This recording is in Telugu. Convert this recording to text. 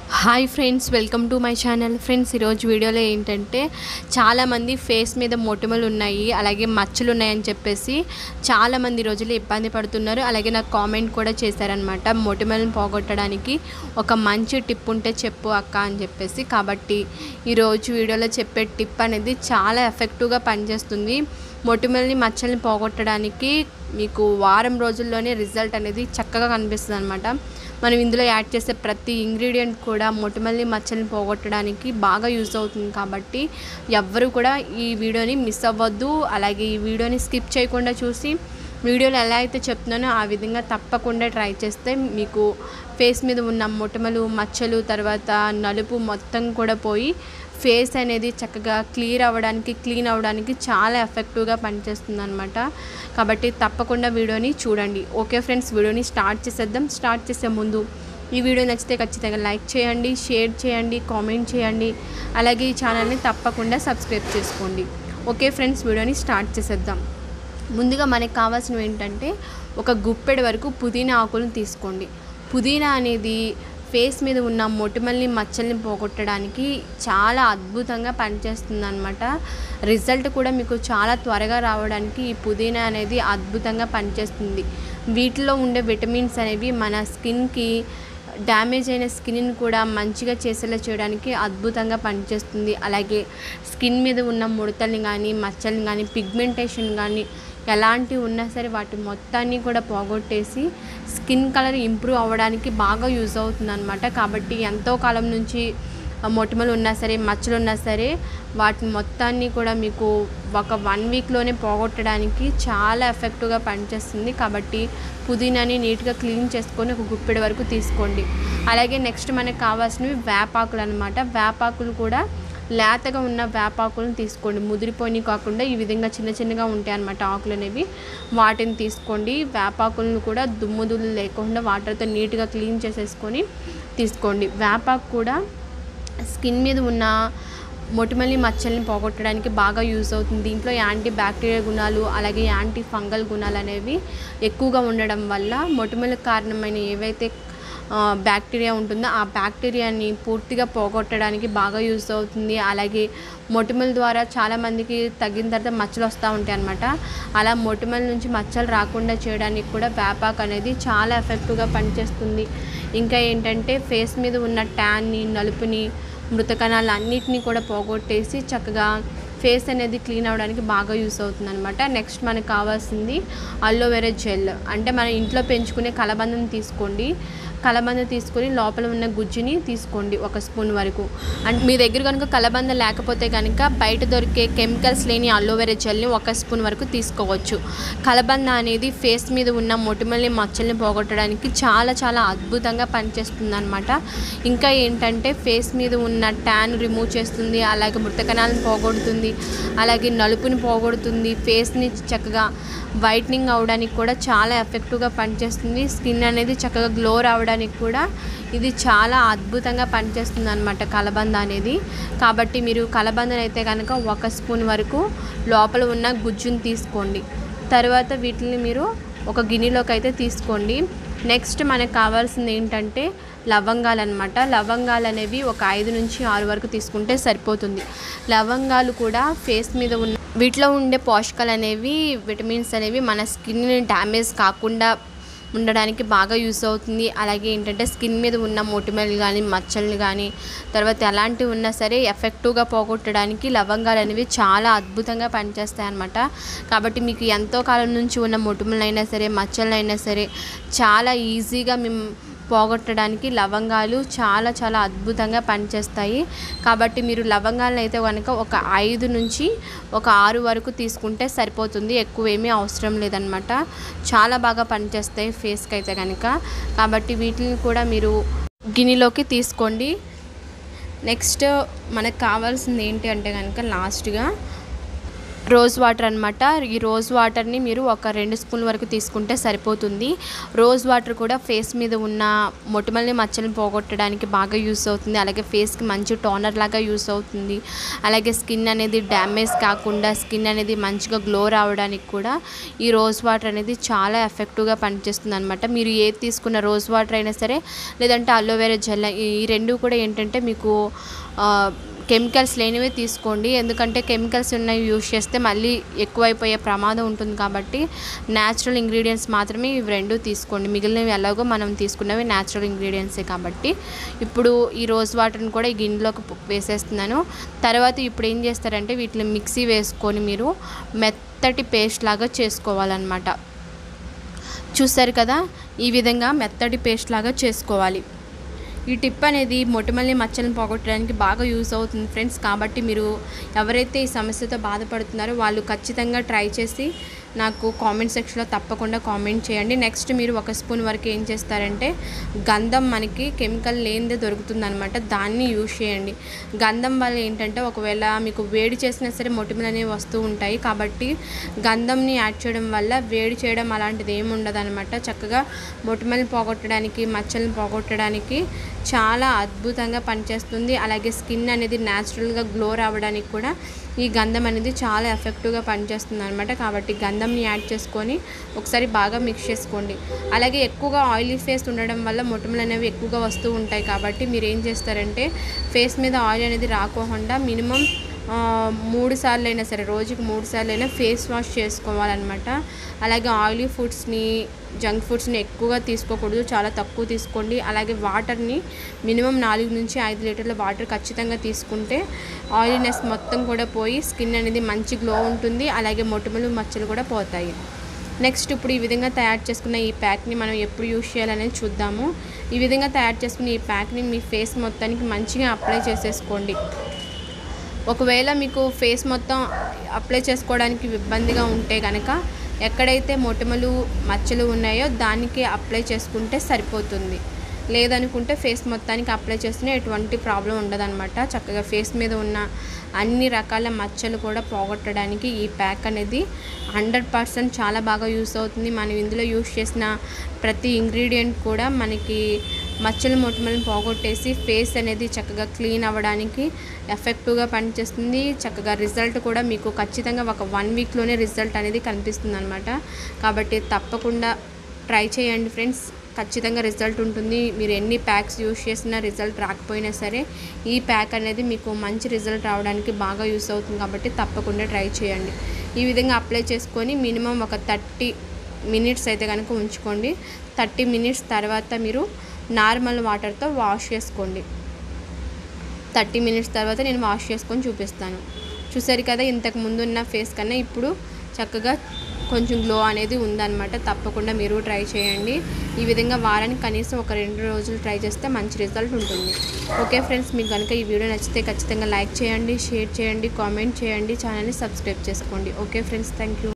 hi friends welcome to my channel friends ఈరోజు వీడియోలో ఏంటంటే చాలామంది ఫేస్ మీద మొటిమలు ఉన్నాయి అలాగే మచ్చలు ఉన్నాయని చెప్పేసి చాలామంది రోజులు ఇబ్బంది పడుతున్నారు అలాగే నాకు కామెంట్ కూడా చేశారనమాట మొటిమలను పోగొట్టడానికి ఒక మంచి టిప్ ఉంటే చెప్పు అక్క అని చెప్పేసి కాబట్టి ఈరోజు వీడియోలో చెప్పే టిప్ అనేది చాలా ఎఫెక్టివ్గా పనిచేస్తుంది మొటిమల్ని మచ్చల్ని పోగొట్టడానికి మీకు వారం రోజుల్లోనే రిజల్ట్ అనేది చక్కగా కనిపిస్తుంది అనమాట మనం ఇందులో యాడ్ చేసే ప్రతి ఇంగ్రీడియంట్ కూడా మొటిమల్ని మచ్చల్ని పోగొట్టడానికి బాగా యూజ్ అవుతుంది కాబట్టి ఎవ్వరు కూడా ఈ వీడియోని మిస్ అవ్వద్దు అలాగే ఈ వీడియోని స్కిప్ చేయకుండా చూసి వీడియోలో ఎలా అయితే చెప్తున్నానో ఆ విధంగా తప్పకుండా ట్రై చేస్తే మీకు ఫేస్ మీద ఉన్న మొటిమలు మచ్చలు తర్వాత నలుపు మొత్తం కూడా పోయి ఫేస్ అనేది చక్కగా క్లియర్ అవ్వడానికి క్లీన్ అవ్వడానికి చాలా ఎఫెక్టివ్గా పనిచేస్తుంది అనమాట కాబట్టి తప్పకుండా వీడియోని చూడండి ఓకే ఫ్రెండ్స్ వీడియోని స్టార్ట్ చేసేద్దాం స్టార్ట్ చేసే ముందు ఈ వీడియో నచ్చితే ఖచ్చితంగా లైక్ చేయండి షేర్ చేయండి కామెంట్ చేయండి అలాగే ఈ ఛానల్ని తప్పకుండా సబ్స్క్రైబ్ చేసుకోండి ఓకే ఫ్రెండ్స్ వీడియోని స్టార్ట్ చేసేద్దాం ముందుగా మనకి కావాల్సినవి ఏంటంటే ఒక గుప్పెడు వరకు పుదీనా ఆకులను తీసుకోండి పుదీనా అనేది ఫేస్ మీద ఉన్న మొటిమల్ని మచ్చల్ని పోగొట్టడానికి చాలా అద్భుతంగా పనిచేస్తుంది అనమాట రిజల్ట్ కూడా మీకు చాలా త్వరగా రావడానికి ఈ పుదీనా అనేది అద్భుతంగా పనిచేస్తుంది వీటిలో ఉండే విటమిన్స్ అనేవి మన స్కిన్కి డ్యామేజ్ అయిన స్కిన్ని కూడా మంచిగా చేసేలా చేయడానికి అద్భుతంగా పనిచేస్తుంది అలాగే స్కిన్ మీద ఉన్న ముడతల్ని కానీ మచ్చల్ని కానీ పిగ్మెంటేషన్ కానీ ఎలాంటివి ఉన్నా సరే వాటి మొత్తాన్ని కూడా పోగొట్టేసి స్కిన్ కలర్ ఇంప్రూవ్ అవ్వడానికి బాగా యూజ్ అవుతుంది అనమాట కాబట్టి ఎంతో కాలం నుంచి మొటిమలు ఉన్నా సరే మచ్చలు ఉన్నా సరే వాటి మొత్తాన్ని కూడా మీకు ఒక వన్ వీక్లోనే పోగొట్టడానికి చాలా ఎఫెక్టివ్గా పనిచేస్తుంది కాబట్టి పుదీనాని నీట్గా క్లీన్ చేసుకొని ఒక గుప్పెడు వరకు తీసుకోండి అలాగే నెక్స్ట్ మనకు కావాల్సినవి వేపాకులు అనమాట వేపాకులు కూడా లేతగా ఉన్న వేపాకులను తీసుకోండి ముదిరిపోయి కాకుండా ఈ విధంగా చిన్న చిన్నగా ఉంటాయి అన్నమాట ఆకులు అనేవి వాటిని తీసుకోండి వేపాకులను కూడా దుమ్ము దుమ్ము లేకుండా వాటర్తో నీట్గా క్లీన్ చేసేసుకొని తీసుకోండి వేపాకు కూడా స్కిన్ మీద ఉన్న మొటిమల్ని మచ్చల్ని పోగొట్టడానికి బాగా యూజ్ అవుతుంది దీంట్లో యాంటీ బ్యాక్టీరియా గుణాలు అలాగే యాంటీ ఫంగల్ గుణాలు అనేవి ఎక్కువగా ఉండడం వల్ల మొటిమలకు కారణమైన ఏవైతే బ్యాక్టీరియా ఉంటుందో ఆ బ్యాక్టీరియాని పూర్తిగా పోగొట్టడానికి బాగా యూజ్ అవుతుంది అలాగే మొటిమల ద్వారా చాలామందికి తగ్గిన తర్వాత మచ్చలు వస్తూ ఉంటాయి అనమాట అలా మొటిమల నుంచి మచ్చలు రాకుండా చేయడానికి కూడా వేపాక్ అనేది చాలా ఎఫెక్టివ్గా పనిచేస్తుంది ఇంకా ఏంటంటే ఫేస్ మీద ఉన్న ట్యాన్ని నలుపుని మృత కణాలు అన్నిటినీ కూడా పోగొట్టేసి చక్కగా ఫేస్ అనేది క్లీన్ అవ్వడానికి బాగా యూస్ అవుతుంది అనమాట నెక్స్ట్ మనకు కావాల్సింది అల్లోవెరా జెల్ అంటే మన ఇంట్లో పెంచుకునే కలబందం తీసుకోండి కలబంద తీసుకొని లోపల ఉన్న గుజ్జుని తీసుకోండి ఒక స్పూన్ వరకు అండ్ మీ దగ్గర కనుక కలబంద లేకపోతే కనుక బయట దొరికే కెమికల్స్ లేని అల్లోవెరా జెల్ని ఒక స్పూన్ వరకు తీసుకోవచ్చు కలబంద అనేది ఫేస్ మీద ఉన్న మొటిమల్ని మచ్చల్ని పోగొట్టడానికి చాలా చాలా అద్భుతంగా పనిచేస్తుంది అనమాట ఇంకా ఏంటంటే ఫేస్ మీద ఉన్న ట్యాన్ రిమూవ్ చేస్తుంది అలాగే మృతకణాలను పోగొడుతుంది అలాగే నలుపుని పోగొడుతుంది ఫేస్ని చక్కగా వైట్నింగ్ అవడానికి కూడా చాలా ఎఫెక్టివ్గా పనిచేస్తుంది స్కిన్ అనేది చక్కగా గ్లో రావడానికి కూడా ఇది చాలా అద్భుతంగా పనిచేస్తుంది అనమాట కలబంద అనేది కాబట్టి మీరు కలబందను అయితే కనుక ఒక స్పూన్ వరకు లోపల ఉన్న గుజ్జుని తీసుకోండి తర్వాత వీటిని మీరు ఒక గిన్నెలోకి అయితే తీసుకోండి నెక్స్ట్ మనకు కావాల్సింది ఏంటంటే లవంగాలు అనమాట లవంగాలు అనేవి ఒక ఐదు నుంచి ఆరు వరకు తీసుకుంటే సరిపోతుంది లవంగాలు కూడా ఫేస్ మీద ఉన్న వీటిలో ఉండే పోషకాలు అనేవి విటమిన్స్ అనేవి మన స్కిన్ని డ్యామేజ్ కాకుండా ఉండడానికి బాగా యూస్ అవుతుంది అలాగే ఏంటంటే స్కిన్ మీద ఉన్న మొటిమలు కానీ మచ్చలు కానీ తర్వాత ఎలాంటివి ఉన్నా సరే ఎఫెక్టివ్గా పోగొట్టడానికి లవంగాలు అనేవి చాలా అద్భుతంగా పనిచేస్తాయి అన్నమాట కాబట్టి మీకు ఎంతో కాలం నుంచి ఉన్న మొటిమలైనా సరే మచ్చలైనా సరే చాలా ఈజీగా మేము పోగొట్టడానికి లవంగాలు చాలా చాలా అద్భుతంగా పనిచేస్తాయి కాబట్టి మీరు లవంగాలను అయితే కనుక ఒక ఐదు నుంచి ఒక ఆరు వరకు తీసుకుంటే సరిపోతుంది ఎక్కువ ఏమీ అవసరం లేదనమాట చాలా బాగా పనిచేస్తాయి ఫేస్కి అయితే కనుక కాబట్టి వీటిని కూడా మీరు గిన్నెలోకి తీసుకోండి నెక్స్ట్ మనకు కావాల్సింది ఏంటి అంటే కనుక లాస్ట్గా రోజ్ వాటర్ అనమాట ఈ రోజ్ వాటర్ని మీరు ఒక రెండు స్పూన్ వరకు తీసుకుంటే సరిపోతుంది రోజ్ వాటర్ కూడా ఫేస్ మీద ఉన్న మొటిమల్ని మచ్చల్ని పోగొట్టడానికి బాగా యూస్ అవుతుంది అలాగే ఫేస్కి మంచి టోనర్ లాగా యూస్ అవుతుంది అలాగే స్కిన్ అనేది డ్యామేజ్ కాకుండా స్కిన్ అనేది మంచిగా గ్లో రావడానికి కూడా ఈ రోజ్ వాటర్ అనేది చాలా ఎఫెక్టివ్గా పనిచేస్తుంది అనమాట మీరు ఏది తీసుకున్న రోజ్ వాటర్ అయినా సరే లేదంటే అలోవెరా జెల్ ఈ రెండు కూడా ఏంటంటే మీకు ఆ, కెమికల్స్ లేనివే తీసుకోండి ఎందుకంటే కెమికల్స్ ఉన్నవి యూజ్ చేస్తే మళ్ళీ ఎక్కువైపోయే ప్రమాదం ఉంటుంది కాబట్టి న్యాచురల్ ఇంగ్రీడియంట్స్ మాత్రమే ఇవి రెండు తీసుకోండి మిగిలినవి ఎలాగో మనం తీసుకున్నవి న్యాచురల్ ఇంగ్రీడియంట్సే కాబట్టి ఇప్పుడు ఈ రోజ్ వాటర్ని కూడా ఈ గిన్నెలోకి పు- వేసేస్తున్నాను తర్వాత ఇప్పుడు ఏం చేస్తారంటే వీటిని మిక్సీ వేసుకొని మీరు మెత్తటి పేస్ట్ లాగా చేసుకోవాలన్నమాట చూస్తారు కదా ఈ విధంగా మెత్తటి పేస్ట్ లాగా చేసుకోవాలి ఈ టిప్ అనేది మొటిమల్ని మచ్చలను పోగొట్టడానికి బాగా యూస్ అవుతుంది ఫ్రెండ్స్ కాబట్టి మీరు ఎవరైతే ఈ సమస్యతో బాధపడుతున్నారో వాళ్ళు ఖచ్చితంగా ట్రై చేసి నాకు కామెంట్ సెక్షన్లో తప్పకుండా కామెంట్ చేయండి నెక్స్ట్ మీరు ఒక స్పూన్ వరకు ఏం చేస్తారంటే గంధం మనకి కెమికల్ లేనిదే దొరుకుతుంది అనమాట దాన్ని యూజ్ చేయండి గంధం వల్ల ఏంటంటే ఒకవేళ మీకు వేడి చేసినా సరే మొటిమలు అనేవి వస్తూ ఉంటాయి కాబట్టి గంధంని యాడ్ చేయడం వల్ల వేడి చేయడం అలాంటిది ఏమి ఉండదు అనమాట చక్కగా మొటిమల్ని పోగొట్టడానికి మచ్చలను పోగొట్టడానికి చాలా అద్భుతంగా పనిచేస్తుంది అలాగే స్కిన్ అనేది న్యాచురల్గా గ్లో రావడానికి కూడా ఈ గంధం అనేది చాలా ఎఫెక్టివ్గా పనిచేస్తుంది అనమాట కాబట్టి గంధంని యాడ్ చేసుకొని ఒకసారి బాగా మిక్స్ చేసుకోండి అలాగే ఎక్కువగా ఆయిలీ ఫేస్ ఉండడం వల్ల మొటిమలు అనేవి ఎక్కువగా వస్తూ ఉంటాయి కాబట్టి మీరు ఏం చేస్తారంటే ఫేస్ మీద ఆయిల్ అనేది రాకోకుండా మినిమం ఆ, మూడు సార్లు అయినా సరే రోజుకి మూడు సార్లు అయినా ఫేస్ వాష్ చేసుకోవాలన్నమాట అలాగే ఆయిలీ ఫుడ్స్ని జంక్ ఫుడ్స్ని ఎక్కువగా తీసుకోకూడదు చాలా తక్కువ తీసుకోండి అలాగే వాటర్ని మినిమం నాలుగు నుంచి ఐదు లీటర్ల వాటర్ ఖచ్చితంగా తీసుకుంటే ఆయిలీనెస్ మొత్తం కూడా పోయి స్కిన్ అనేది మంచి గ్లో ఉంటుంది అలాగే మొటిమలు మచ్చలు కూడా పోతాయి నెక్స్ట్ ఇప్పుడు ఈ విధంగా తయారు చేసుకున్న ఈ ప్యాక్ని మనం ఎప్పుడు యూజ్ చేయాలనేది చూద్దాము ఈ విధంగా తయారు చేసుకున్న ఈ ప్యాక్ని మీ ఫేస్ మొత్తానికి మంచిగా అప్లై చేసేసుకోండి ఒకవేళ మీకు ఫేస్ మొత్తం అప్లై చేసుకోవడానికి ఇబ్బందిగా ఉంటే కనుక ఎక్కడైతే మొటిమలు మచ్చలు ఉన్నాయో దానికి అప్లై చేసుకుంటే సరిపోతుంది లేదనుకుంటే ఫేస్ మొత్తానికి అప్లై చేస్తే ఎటువంటి ప్రాబ్లం ఉండదన్నమాట చక్కగా ఫేస్ మీద ఉన్న అన్ని రకాల మచ్చలు కూడా పోగొట్టడానికి ఈ ప్యాక్ అనేది హండ్రెడ్ పర్సెంట్ చాలా బాగా యూస్ అవుతుంది మనం ఇందులో యూస్ చేసిన ప్రతి ఇంగ్రీడియంట్ కూడా మనకి మచ్చలు మొటిమలను పోగొట్టేసి ఫేస్ అనేది చక్కగా క్లీన్ అవ్వడానికి ఎఫెక్టివ్గా పనిచేస్తుంది చక్కగా రిజల్ట్ కూడా మీకు ఖచ్చితంగా ఒక వన్ వీక్లోనే రిజల్ట్ అనేది కనిపిస్తుంది అనమాట కాబట్టి తప్పకుండా ట్రై చేయండి ఫ్రెండ్స్ ఖచ్చితంగా రిజల్ట్ ఉంటుంది మీరు ఎన్ని ప్యాక్స్ యూస్ చేసినా రిజల్ట్ రాకపోయినా సరే ఈ ప్యాక్ అనేది మీకు మంచి రిజల్ట్ రావడానికి బాగా యూస్ అవుతుంది కాబట్టి తప్పకుండా ట్రై చేయండి ఈ విధంగా అప్లై చేసుకొని మినిమం ఒక థర్టీ మినిట్స్ అయితే కనుక ఉంచుకోండి థర్టీ మినిట్స్ తర్వాత మీరు నార్మల్ వాటర్తో వాష్ చేసుకోండి థర్టీ మినిట్స్ తర్వాత నేను వాష్ చేసుకొని చూపిస్తాను చూసారు కదా ఇంతకు ముందు ఉన్న ఫేస్ కన్నా ఇప్పుడు చక్కగా కొంచెం గ్లో అనేది ఉందన్నమాట తప్పకుండా మీరు ట్రై చేయండి ఈ విధంగా వారానికి కనీసం ఒక రెండు రోజులు ట్రై చేస్తే మంచి రిజల్ట్ ఉంటుంది ఓకే ఫ్రెండ్స్ మీకు కనుక ఈ వీడియో నచ్చితే ఖచ్చితంగా లైక్ చేయండి షేర్ చేయండి కామెంట్ చేయండి ఛానల్ని సబ్స్క్రైబ్ చేసుకోండి ఓకే ఫ్రెండ్స్ థ్యాంక్ యూ